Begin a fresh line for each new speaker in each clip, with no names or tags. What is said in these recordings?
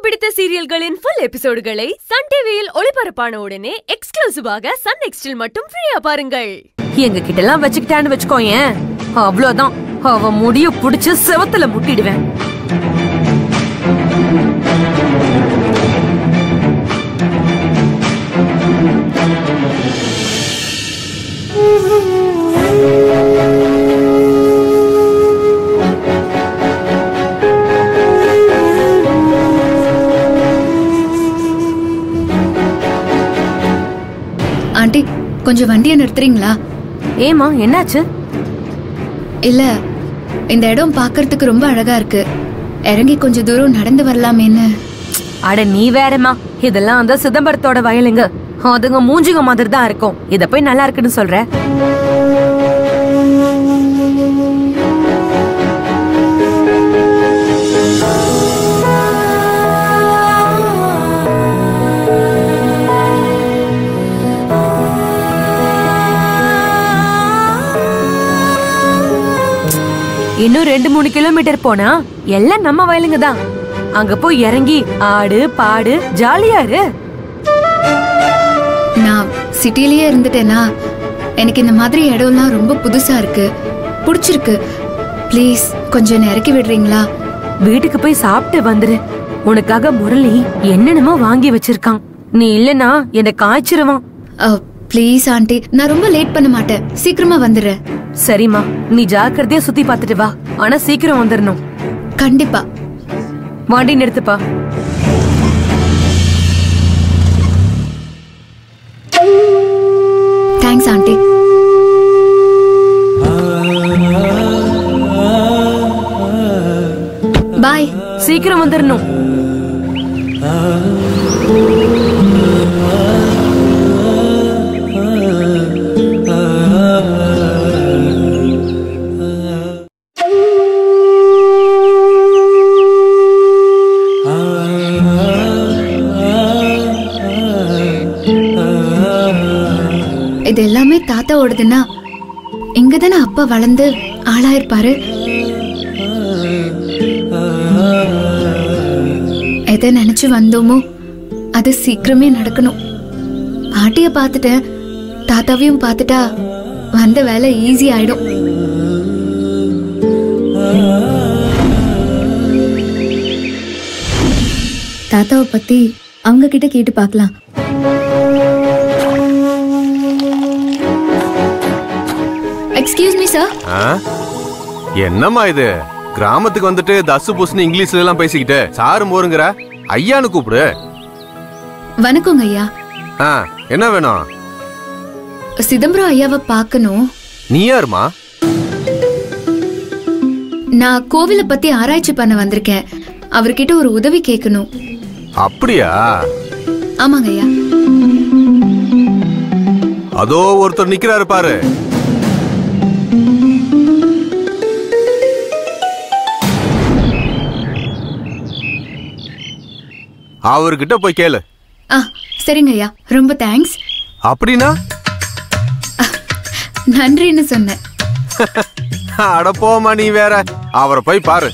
பிடித்த சீரியல்களின் full எபிசோடுகளை Sun டிவியில் ஒளிபரப்பான உடனே எக்ஸ்க்ளூசிவாக சன் நெக்ஸ்டில் மட்டும் ஃப்ரீயா பாருங்கள்
எங்க கிட்ட எல்லாம் வச்சுக்கிட்டான்னு வச்சுக்கோயேன் அவ்வளவுதான் அவ முடிய புடிச்சு செவத்துல முட்டிடுவேன்
ஆண்டி கொஞ்சம் வண்டியை நிறுத்துறீங்களா
ஏமா என்னாச்சு
இல்ல இந்த இடம் பார்க்கறதுக்கு ரொம்ப அழகா இருக்கு இறங்கி கொஞ்ச தூரம் நடந்து வரலாமேன்னு
அட நீ வேறமா இதெல்லாம் அந்த சிதம்பரத்தோட வயலுங்க அதுங்க மூஞ்சிங்க மாதிரி தான் இருக்கும் இத போய் நல்லா இருக்குன்னு சொல்ற இன்னும் ரெண்டு மூணு கிலோமீட்டர் போனா எல்லாம் நம்ம வயலுங்க தான் அங்க போய் இறங்கி ஆடு பாடு ஜாலியா இரு
நான் சிட்டிலேயே இருந்துட்டேனா எனக்கு இந்த மாதிரி இடம்லாம் ரொம்ப புதுசா இருக்கு பிடிச்சிருக்கு ப்ளீஸ் கொஞ்சம் என்னை இறக்கி விடுறீங்களா
வீட்டுக்கு போய் சாப்பிட்டு வந்துரு உனக்காக முரளி என்னென்னமோ வாங்கி வச்சிருக்கான் நீ இல்லனா என்ன காய்ச்சிருவான்
ப்ளீஸ் ஆண்டி நான் ரொம்ப லேட் பண்ண மாட்டேன் சீக்கிரமா வந்துடுறேன்
சரிம்மா நீ ஜாக்கிரதையா சுத்தி பார்த்துட்டு வா ஆனா சீக்கிரம் வந்துடணும்
கண்டிப்பா
வண்டி நிறுத்துப்பா
தேங்க்ஸ் ஆண்டி பாய்
சீக்கிரம் வந்துடணும்
இது எல்லாமே தாத்தா ஓடுதுன்னா இங்க தானே அப்பா வளர்ந்து ஆளாயிருப்பாரு எதை நினைச்சு வந்தோமோ அது சீக்கிரமே நடக்கணும் பாட்டிய பார்த்துட்டேன் தாத்தாவையும் பார்த்துட்டா வந்த வேலை ஈஸி ஆயிடும் தாத்தாவை பத்தி அவங்க கிட்ட கேட்டு பார்க்கலாம் எக்ஸ்கியூஸ் மீ சார்
ஆ? என்னம்மா இது கிராமத்துக்கு வந்துட்டு தசு புசுன்னு இங்கிலீஷ்ல எல்லாம் பேசிக்கிட்டு சாரு மோருங்கிற ஐயான்னு கூப்பிடு
வணக்கங்க ஐயா
ஆ என்ன வேணும்
சிதம்பரம் ஐயாவை பார்க்கணும்
நீ யாருமா
நான் கோவிலை பத்தி ஆராய்ச்சி பண்ண வந்திருக்கேன் அவர்கிட்ட ஒரு உதவி கேட்கணும்
அப்படியா
ஆமாங்க ஐயா
அதோ ஒருத்தர் நிக்கிறாரு பாரு அவர்கிட்ட போய் கேளு
ஆ சரிங்க ஐயா ரொம்ப தேங்க்ஸ்
அப்படின்னா
நன்றின்னு சொன்னேன்
அட போம்மா நீ வேற அவரை போய் பாரு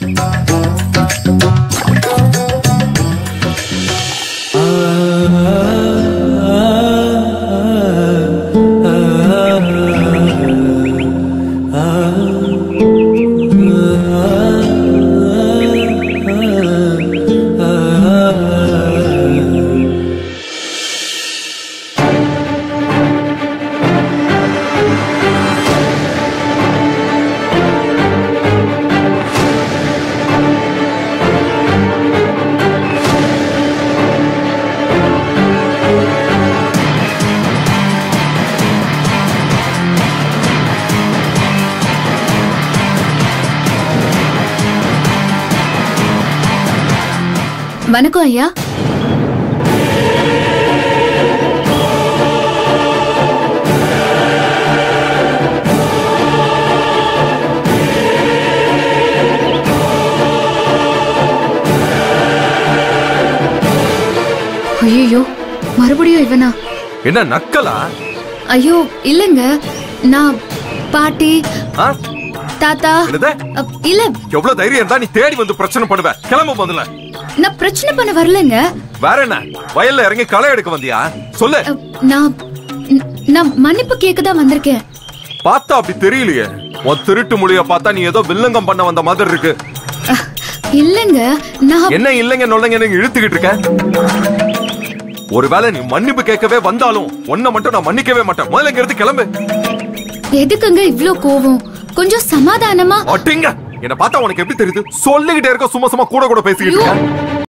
வணக்கம் ஐயா ஐயோ மறுபடியும் இவனா
என்ன நக்கலா
ஐயோ இல்லைங்க நான் பாட்டி
ஆ?
தாத்தா
என்னது?
அ, இல்ல
எவ்வளவு தைரியம் இருந்தா நீ தேடி வந்து பிரச்சனை பண்ணுவ கிளம்ப முதல்ல
நான் பிரச்சனை பண்ண வரலங்க
வேற என்ன வயல்ல இறங்கி களை எடுக்க வந்தியா சொல்லு
அ, நான் ந- நான் மன்னிப்பு கேட்க தான் வந்திருக்கேன்
பார்த்தா அப்படி தெரியலையே உன் திருட்டு மொழிய பார்த்தா நீ ஏதோ வில்லங்கம் பண்ண வந்த மாதிரி இருக்கு
அ, இல்லைங்க நான்
என்ன இல்லைங்க நொல்லைங்க நீங்க இழுத்துக்கிட்டு இருக்க ஒருவேளை நீ மன்னிப்பு கேட்கவே வந்தாலும் உன்னை மட்டும் நான் மன்னிக்கவே மாட்டேன் முதல்ல இங்க இருந்து கிளம்பு
எதுக்குங்க இவ்ளோ கோவம் கொஞ்சம் சமாதானமா
அட்டிங்க என்ன பார்த்தா உனக்கு எப்படி தெரியுது சொல்லிக்கிட்டே இருக்க சும்மா சும்மா கூட கூட பேசிக்கிட்டு இருக்க